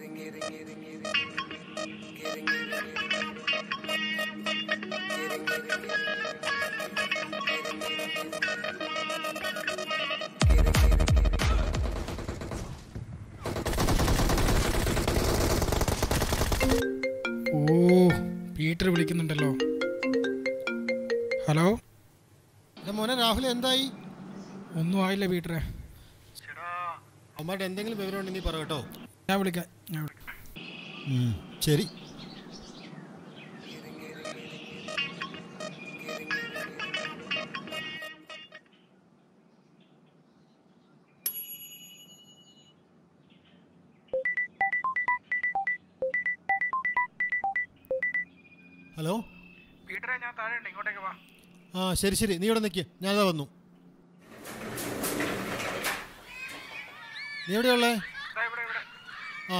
ഓ Peter വിളിക്കുന്നുണ്ടല്ലോ hello എടാ മോനെ രാഹുൽ എന്തായി ഒന്നും ആയില്ല പീറ്ററെ അമ്മയുടെ എന്തെങ്കിലും വിവരം ഉണ്ടെങ്കിൽ നീ പറ കേട്ടോ ഞാൻ വിളിക്കാം ഞാൻ വിളിക്കാം ഉം, ശരി ഹലോ പീറ്ററെ ഞാൻ താഴെ ഉണ്ട് ഇങ്ങോട്ടേക്ക് വാ ആ ശരി ശരി നീ ഇവിടെ നിൽക്കുക ഞാനതാ വന്നു നീ എവിടെയുള്ളേ ആ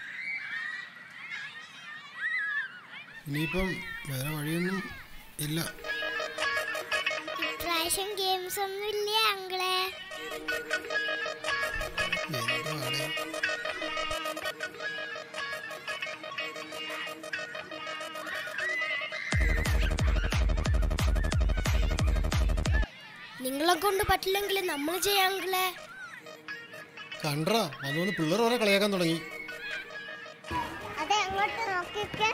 ഇനിയിപ്പം വേറെ വഴിയൊന്നും ഇല്ല ഇപ്രാവശ്യം ഗെയിംസ് ഒന്നും ഇല്ല അങ്കിളെ എന്താണ് നിങ്ങളെ കൊണ്ട് പറ്റില്ലെങ്കിൽ നമ്മൾ ചെയ്യാം അങ്കിളെ കണ്ട്രാ അതുകൊണ്ട് പിള്ളേർ വരെ കളിയാക്കാൻ തുടങ്ങി അതെ അങ്ങോട്ട് നോക്കിക്കേ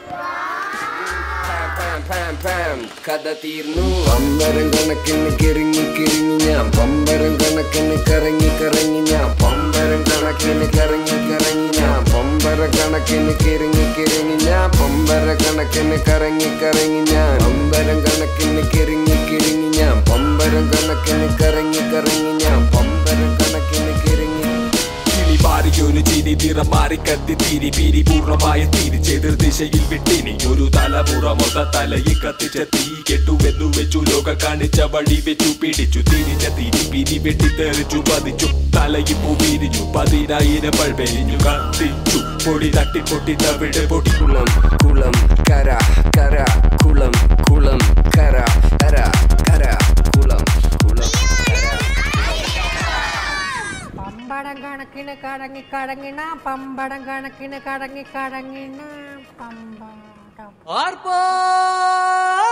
പാം പാം പാം കഥ തീർന്നു പമ്പരം കണക്കിന് കിറങ്ങി കിറങ്ങി ഞാൻ പമ്പരം കണക്കിന് കറങ്ങി കറങ്ങി ഞാൻ പമ്പരം കണക്കിന് കറങ്ങി കറങ്ങി ഞാൻ പമ്പര കണക്കിന് കിറങ്ങി കിറങ്ങി ഞാൻ പമ്പര കണക്കിന് കറങ്ങി കറങ്ങി ഞാൻ പമ്പരം കണക്കിന് കിറങ്ങി കിറങ്ങി ഞാൻ പമ്പരം കണക്കിന് കറങ്ങി കറങ്ങി ഞാൻ പമ്പരം കണക്കിന് കിറങ്ങി കിളി പാറിയൊരു ചിരി നിറം മാറി കത്തി തിരി പിരി പൂർണ്ണമായ തിരിച്ചെതിർ ദിശയിൽ വിട്ടിനി ഒരു തലമുറ മൊത്ത തലയിൽ കത്തിച്ച തീ കെട്ടുവെന്നു വെച്ചു ലോക കാണിച്ച വഴി വെച്ചു പിടിച്ചു തിരിച്ച തിരി പിരി വെട്ടി തെറിച്ചു പതിച്ചു തലയിൽ പൂ പിരിഞ്ഞു പതിനായിരം പൾവെരിഞ്ഞു കത്തിച്ചു പൊടി തട്ടി പൊട്ടി തവിട് പൊടി കുളം കുളം കര കര കുളം കുളം കര കര കര കുളം കുളം കര പമ്പടം കണക്കിന് കടങ്ങി കടങ്ങിണ പമ്പടം കണക്കിന് കടങ്ങി കടങ്ങിണ പമ്പടം ആർപ്പോ